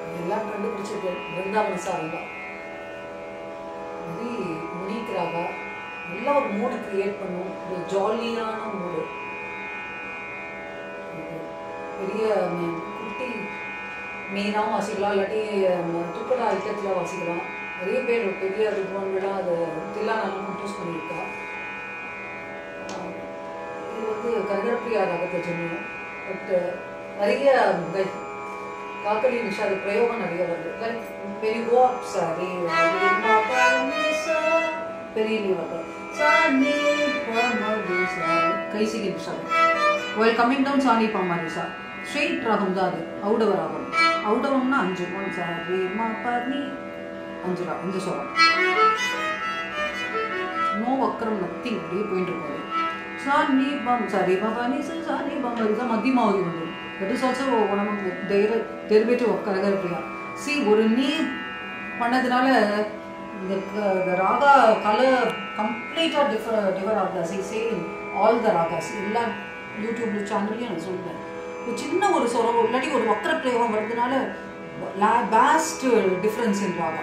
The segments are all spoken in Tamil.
எல்லாம் கண்டுபிடிச்சது பிருந்தாவன சாரங்கா வெரி யுனிக் ராகா நல்ல ஒரு மூடு கிரியேட் பண்ணும் ஒரு ஜாலியான மூடு பெரிய ம- குட்டி மீனாவும் வாசிக்கலாம் இல்லாட்டி ம- துப்படா ஐட்டத்தில் வாசிக்கலாம் நிறைய பேர் பெரிய வித்வான்களாக அதை தில்லா நல்லா கம்போஸ் பண்ணியிருக்கா ஆஹ் இது வந்து கருகப்பிரியா ராகத்தை சொன்னோம் பட் நிறைய க- காக்கடி நிஷா அது பிரயோகம் நிறைய வருது like very go up sorry பெரிய நீ Kaisiki Nisha while coming down சாணி பாமாரிசா ஸ்ட்ரெயிட் ராகம் தான் அது ஔடவ ராகம் ஔடவம்னா அஞ்சு ஒன் சாரி மா பர்னி அஞ்சு ரா அஞ்சு சொல்லம் நோ வக்கரம் நத்திங் அப்படியே போயிட்டு இருக்காரு சாணி பம் சாரி பவானி சாணி பாமாரிசா மத்தியமாவதி வந்து that is also one of their derivative of Kharaharapriya see ஒரு நீ பண்ணதுனால இந்த க- இந்த ராகா கலர் கம்ப்ளீட்டாக டிஃபர் டிஃபர் ஆகுதா see same all the ragas எல்லா யூடியூப்ல சேனல்லையும் நான் சொல்லுவேன் ஒரு சின்ன ஒரு சொரம் இல்லாட்டி ஒரு வக்கர பிரயோகம் வர்றதுனால பேஸ்ட் டிஃப்ரென்ஸ் இன் ராகா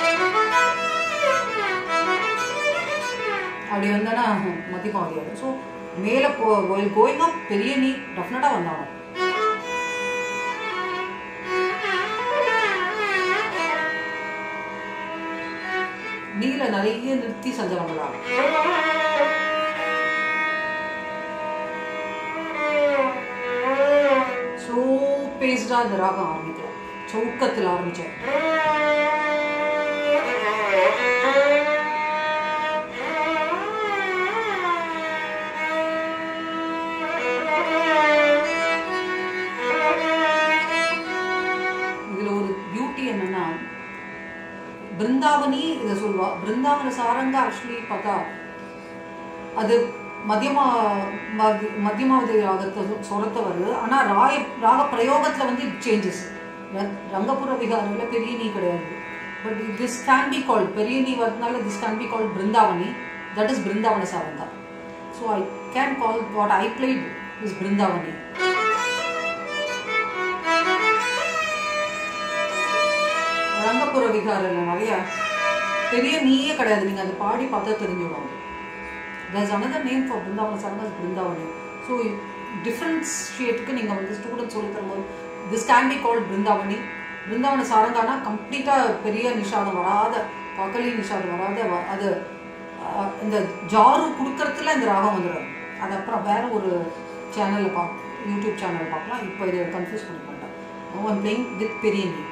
அப்படி வந்தானா மதியம் ஆகியாது ஸோ மேலே போ கோயிங் அப் பெரிய நீ டெஃபினட்டாக வந்தாலும் நீல நிறைய நிறுத்தி சஞ்சலங்களா ஸ்லோ பேஸ்டா இந்த ராகம் ஆரம்பிக்கிறோம் சவுக்கத்தில் ஆரம்பிச்சேன் இதுல ஒரு பியூட்டி என்னன்னா பிருந்தாவனி இதை சொல்லுவா பிருந்தாவன சாரங்கா ஆக்சுவலி பார்த்தா அது மத்தியமா மதி- மத்தியமாவதி ராகத்தை சொ- சொரத்தை வருது ஆனா ராய ராக பிரயோகத்துல வந்து இட் சேஞ்சஸ் ரங்கபுர விகாரில் பெரிய நீ கிடையாது but this can be called பெரிய நீ வரதுனால this can be called Brindavani that is Brindavana Saranga so I can call what I played is Brindavani Rangapura விகாரில் நிறைய பெரிய நீயே கிடையாது நீங்க அதை பாடி பார்த்தா தெரிஞ்சிடும் there's another name for Brindavana Saranga Brindavani so டிஃப்ரென்ஷியேட்டுக்கு நீங்கள் வந்து ஸ்டூடெண்ட் சொல்லி தரும்போது this can be called Brindavani Brindavana சாரங்கானா கம்ப்ளீட்டாக பெரிய நிஷாதம் வராத காக்கலி நிஷாதம் வராத வ- அது அஹ், இந்த ஜாரு கொடுக்கறதுல இந்த ராகம் வந்துடும் அது அப்புறம் வேற ஒரு சேனலில் பா யூடியூப் சேனல் பார்க்கலாம் இப்போ இதை கன்ஃபியூஸ் பண்ண மாட்டேன் ஐம் பிளேயிங் வித் பெரிய நீ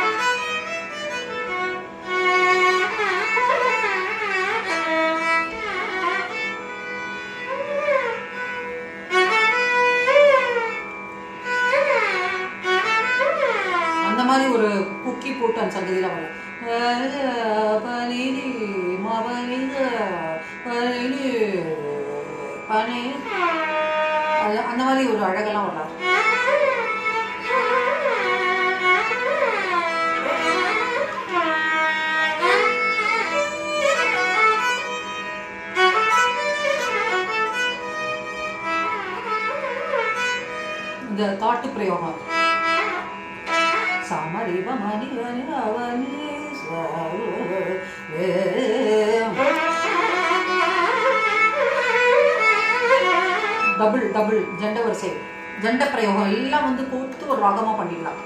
அந்த மாதிரி ஒரு குக்கி போட்டு அந்த சங்கதியில் வரல பனிரி மபனித பனிரி பனி அது- அந்த மாதிரி ஒரு அழகெல்லாம் வராது இந்த காட்டு பிரயோகம் சாமரிப மணி வனி அவனி டபுள் டபுள் ஜெண்ட வரிசை ஜெண்ட பிரயோகம் எல்லாம் வந்து கோர்த்து ஒரு ராகமா பண்ணிடலாம்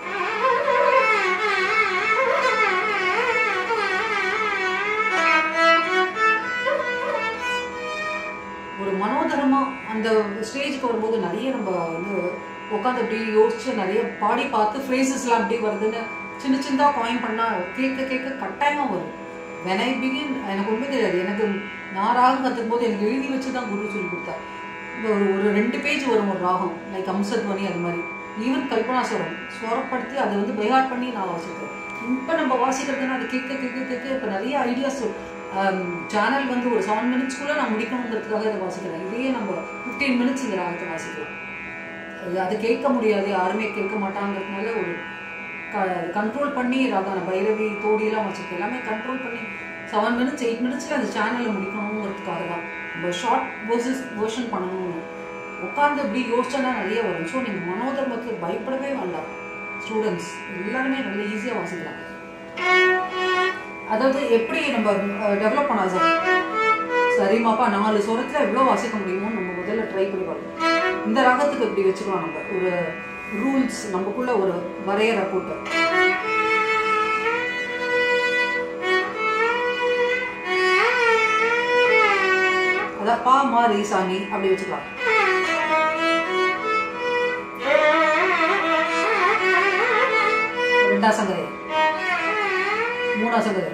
ஒரு மனோதரமா அந்த ஸ்டேஜுக்கு வரும்போது நிறைய நம்ம வந்து உட்காந்து அப்படி யோசிச்சு நிறைய பாடி பார்த்து ஃப்ரேசஸ்லாம் அப்படி வருதுன்னு சின்ன சின்னதா காயின் பண்ணா கேட்க கேட்க கட்டாயமா வரும் when I begin எனக்கு உண்மை தெரியாது எனக்கு நான் ராகம் கற்றுக்கும் போது எனக்கு எழுதி வச்சு தான் குரு சொல்லி கொடுத்தா இந்த ஒரு ஒரு ரெண்டு பேஜ் வரும் ஒரு ராகம் லைக் அம்சத்வனி அது மாதிரி ஈவன் கல்பனாஸ்வரம் ஸ்வரப்படுத்தி அதை வந்து பைஹாட் பண்ணி நான் வாசிக்கிறேன் இப்போ நம்ம வாசிக்கிறதுனா அது கேட்க கேட்க கேட்க இப்போ நிறைய ஐடியாஸ் சேனல் வந்து ஒரு செவன் மினிட்ஸ்க்குள்ளே நான் முடிக்கணுங்கிறதுக்காக இதை வாசிக்கிறேன் இதையே நம்ம ஃபிஃப்டீன் மினிட்ஸ் இந்த ராகத்தை வாசிக்கலாம் அது அது கேட்க முடியாது யாருமே கேட்க மாட்டாங்கிறதுனால ஒரு கண்ட்ரோல் பண்ணி ராகான பைரவி தோடியெல்லாம் வச்சிருக்கேன் எல்லாமே கண்ட்ரோல் பண்ணி செவன் மினிட்ஸ் எயிட் மினிட்ஸில் அந்த சேனலில் முடிக்கணுங்கிறதுக்காக தான் நம்ம ஷார்ட் வேர்சஸ் வேர்ஷன் பண்ணணும்னு உட்காந்து இப்படி யோசிச்சோன்னா நிறைய வரும் ஸோ நீங்கள் மனோதர்மத்துக்கு பயப்படவே வேண்டாம் ஸ்டூடெண்ட்ஸ் எல்லாருமே நல்ல ஈஸியாக வாசிக்கலாம் அதாவது எப்படி நம்ம டெவலப் பண்ணா சார் சரிமாப்பா நாலு சுரத்தில் எவ்வளோ வாசிக்க முடியுமோ நம்ம முதல்ல ட்ரை பண்ணி பார்க்கலாம் இந்த ராகத்துக்கு இப்படி வச்சுக்கலாம் நம்ம ஒரு ரூல்ஸ் நமக்குள்ள ஒரு வரையறை போட்டு அதான் பா மா ரீ சாணி அப்படி வச்சுக்கலாம் ரெண்டா சங்கரை மூணா சங்கரை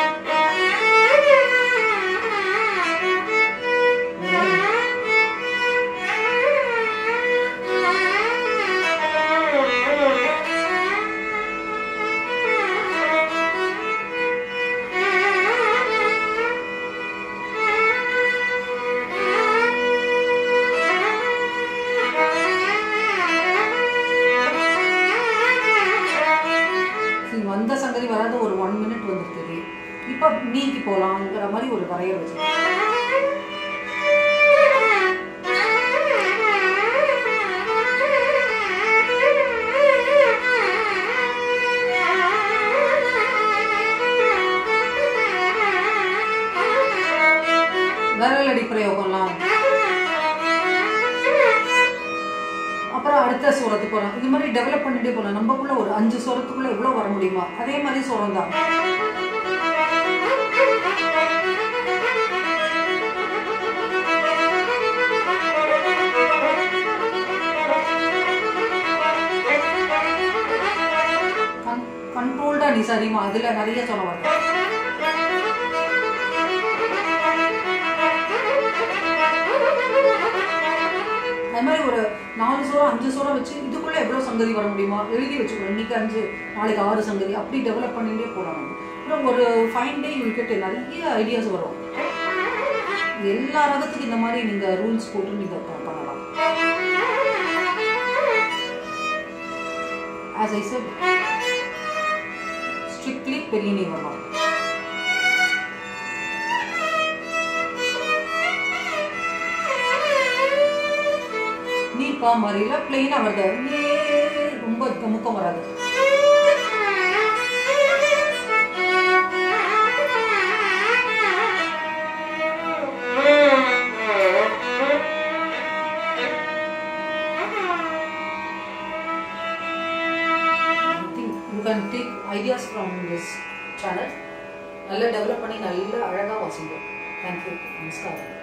சரி, வந்த சங்கதி வராது ஒரு ஒன் மினிட் வந்துருக்கு இப்போ நீக்கி போகலாங்கிற மாதிரி ஒரு வரைய வச்சு விரல் அடி பிரயோகம்லாம் அப்புறம் அடுத்த சுரத்துக்கு போகலாம் இது மாதிரி டெவலப் பண்ணிட்டே போகலாம் நம்மக்குள்ள ஒரு அஞ்சு சுரத்துக்குள்ள எவ்வளோ வர முடியுமா அதே மாதிரி சுரம் தான் கண்ட்ரோல்டா நீ சரிமா அதுல நிறைய சொல்ல மாட்டேன் அது மாதிரி ஒரு நாலு சூறம் அஞ்சு சூறம் வச்சு இதுக்குள்ள எவ்வளவு சங்கதி வர முடியுமா எழுதி வச்சுக்கணும் இன்னைக்கு அஞ்சு நாளைக்கு ஆறு சங்கதி அப்படி டெவலப் பண்ணிட்டே போகலாம் நம்ம. அப்புறம் ஒரு ஃபைன் டே யூ கெட் நிறைய ஐடியாஸ் வரும் எல்லா ரகத்துக்கு இந்த மாதிரி நீங்க ரூல்ஸ் போட்டு நீங்க ப- பண்ணலாம் ஆஸ் ஐ said ஸ்ட்ரிக்ட்லி பெரிய நீ வரலாம் நீ பா மாதிரில பிளெயினா வருது ஏ ரொம்ப முக்கம் வராது I think you can take ideas from this channel நல்லா டெவலப் பண்ணி நல்லா அழகாக வாசிங்க தேங்க்யூ நமஸ்காரம்